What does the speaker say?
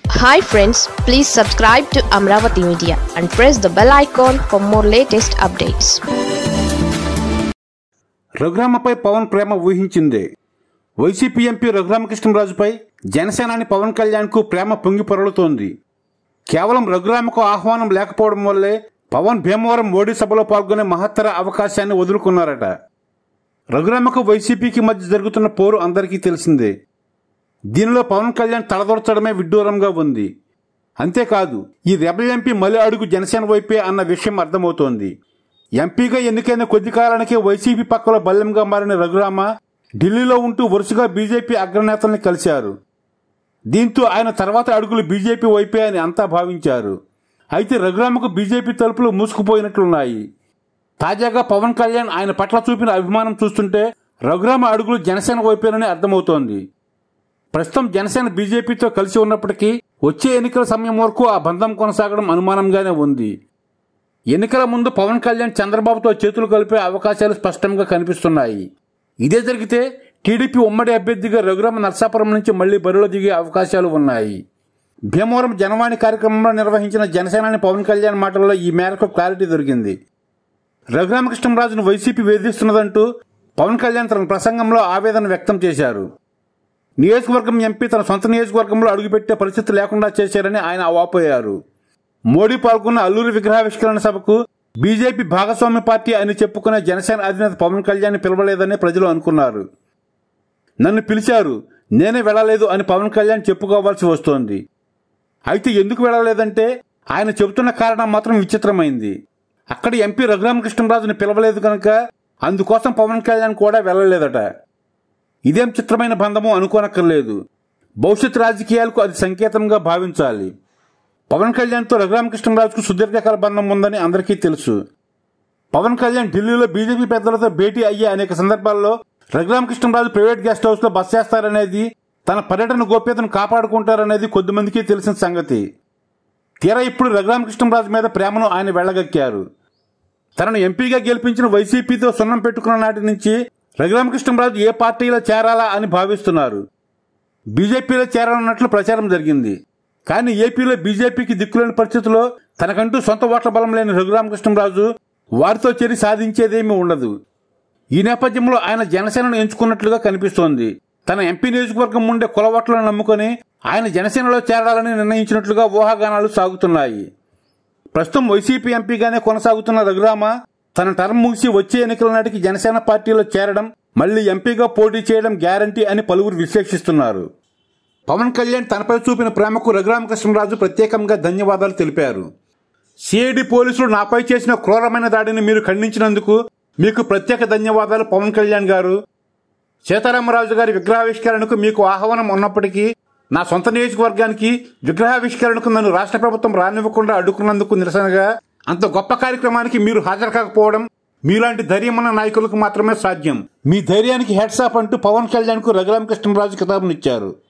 hi friends please subscribe to Amaravati media and press the bell icon for more latest updates రఘురామపై పవన్ ప్రేమ ఊహించిందే YCP MP రఘురామకృష్ణరాజుపై జనసేనాని పవన్ కళ్యాణ్కు ప్రేమ పొంగి పొరలుతోంది కేవలం రఘురామకు ఆహ్వానం లేకపోవడం వల్లే పవన్ భీమవరం మోడీ సభలో పాల్గొనే మహత్తర అవకాశాన్ని వదులుకున్నారట రఘురామకు వైసీపీకి మధ్య జరుగుతున్న పోరు అందరికీ తెలిసిందే దీనిలో పవన్ కళ్యాణ్ తలదొరచడమే విడ్డూరంగా ఉంది అంతేకాదు ఈ రెబల్ ఎంపీ మలి అడుగు జనసేన వైపే అన్న విషయం అర్థమవుతోంది ఎంపీగా ఎన్నికైన కొద్ది కాలానికే వైసీపీ పక్కలో బల్లెంగా మారిన రఘురామ ఢిల్లీలో ఉంటూ వరుసగా బీజేపీ అగ్రనేతల్ని కలిశారు దీంతో ఆయన తర్వాత అడుగులు బీజేపీ వైపే అని అంతా భావించారు అయితే రఘురామకు బీజేపీ తలుపులు మూసుకుపోయినట్లున్నాయి తాజాగా పవన్ కళ్యాణ్ ఆయన పట్ల చూపిన అభిమానం చూస్తుంటే రఘురామ అడుగులు జనసేన వైపేనని అర్థమవుతోంది ప్రస్తుతం జనసేన బీజేపీతో కలిసి ఉన్నప్పటికీ వచ్చే ఎన్నికల సమయం వరకు ఆ బంధం కొనసాగడం అనుమానంగానే ఉంది ఎన్నికల ముందు పవన్ కళ్యాణ్ చంద్రబాబుతో చేతులు కలిపే అవకాశాలు స్పష్టంగా కనిపిస్తున్నాయి ఇదే జరిగితే టీడీపీ ఉమ్మడి అభ్యర్థిగా రఘురామ నర్సాపురం నుంచి మళ్లీ బరిలో దిగే అవకాశాలు ఉన్నాయి భీమవరం జనవాణి కార్యక్రమంలో నిర్వహించిన జనసేనాని పవన్ కళ్యాణ్ మాటల్లో ఈ మేరకు క్లారిటీ దొరికింది రఘురామకృష్ణరాజును వైసీపీ వేధిస్తున్నదంటూ పవన్ కళ్యాణ్ తన ప్రసంగంలో ఆవేదన వ్యక్తం చేశారు నియోజకవర్గం ఎంపీ తన సొంత నియోజకవర్గంలో అడుగుపెట్టే పరిస్థితి లేకుండా చేశారని ఆయన వాపోయారు మోడీ పాల్గొన్న అల్లూరి విగ్రహావిష్కరణ సభకు బీజేపీ భాగస్వామ్య పార్టీ అని చెప్పుకునే జనసేన అధినేత పవన్ కళ్యాణ్ పిలవలేదని ప్రజలు అనుకున్నారు నన్ను పిలిచారు నేనే వెళ్ళలేదు అని పవన్ కళ్యాణ్ చెప్పుకోవాల్సి వస్తోంది అయితే ఎందుకు వెళ్ళలేదంటే ఆయన చెబుతున్న కారణం మాత్రం విచిత్రమైంది అక్కడ ఎంపీ రఘురామకృష్ణరాజుని పిలవలేదు కనుక అందుకోసం పవన్ కళ్యాణ్ కూడా వెళ్ళలేదట ఇదేం చిత్రమైన బంధమో అనుకోనక్కర్లేదు భవిష్యత్ రాజకీయాలకు అది సంకేతంగా భావించాలి పవన్ కళ్యాణ్తో రఘురామకృష్ణరాజుకు సుదీర్ఘకాల బంధం ఉందని అందరికీ తెలుసు పవన్ కళ్యాణ్ ఢిల్లీలో బీజేపీ పెద్దలతో భేటీ అయ్యే అనేక సందర్భాల్లో రఘురామకృష్ణరాజు ప్రైవేట్ గెస్ట్ హౌస్ లో బస్ చేస్తారనేది తన పర్యటన గోప్యతను కాపాడుకుంటారనేది కొద్దిమందికి తెలిసిన సంగతి తీరా ఇప్పుడు రఘురామకృష్ణరాజు మీద ప్రేమను ఆయన వెళ్ళగక్కారు తనను ఎంపీగా గెలిపించిన వైసీపీతో సున్నం పెట్టుకున్న నాటి నుంచి రఘురామకృష్ణరాజు ఏ పార్టీలో చేరాలా అని భావిస్తున్నారు బీజేపీలో చేరాలన్నట్లు ప్రచారం జరిగింది కానీ ఏపీలో బీజేపీకి దిక్కులేని పరిస్థితిలో తనకంటూ సొంత ఓట్ల బలం లేని రఘురామకృష్ణరాజు వారితో చేరి సాధించేదేమీ ఉండదు ఈ నేపథ్యంలో ఆయన జనసేనను ఎంచుకున్నట్లుగా కనిపిస్తోంది తన ఎంపీ నియోజకవర్గం ఉండే కుల ఓట్లను నమ్ముకొని ఆయన జనసేనలో చేరాలని నిర్ణయించినట్లుగా ఊహాగానాలు సాగుతున్నాయి ప్రస్తుతం వైసీపీ ఎంపీగానే కొనసాగుతున్న రఘురామ తన టర్మ్ ముగిసి వచ్చే ఎన్నికల నాటికి జనసేన పార్టీలో చేరడం మళ్లీ ఎంపీగా పోటీ చేయడం గ్యారంటీ అని పలువురు విశ్లేషిస్తున్నారు పవన్ కళ్యాణ్ తనపై చూపిన ప్రేమకు రఘురామకృష్ణరాజు ప్రత్యేకంగా ధన్యవాదాలు తెలిపారు సిఐడి పోలీసులు నాపై చేసిన క్రూరమైన దాడిని మీరు ఖండించినందుకు మీకు ప్రత్యేక ధన్యవాదాలు పవన్ కళ్యాణ్ గారు సీతారామరాజు గారి విగ్రహావిష్కరణకు మీకు ఆహ్వానం ఉన్నప్పటికీ నా సొంత నియోజకవర్గానికి విగ్రహావిష్కరణకు నన్ను రాష్ట్ర ప్రభుత్వం రానివ్వకుండా అడ్డుకున్నందుకు నిరసనగా అంత గొప్ప కార్యక్రమానికి మీరు హాజరు కాకపోవడం మీలాంటి ధైర్యమున్న నాయకులకు మాత్రమే సాధ్యం మీ ధైర్యానికి హెడ్సాప్ అంటూ పవన్ కళ్యాణ్ కు రఘురామకృష్ణరాజు కితాబునిచ్చారు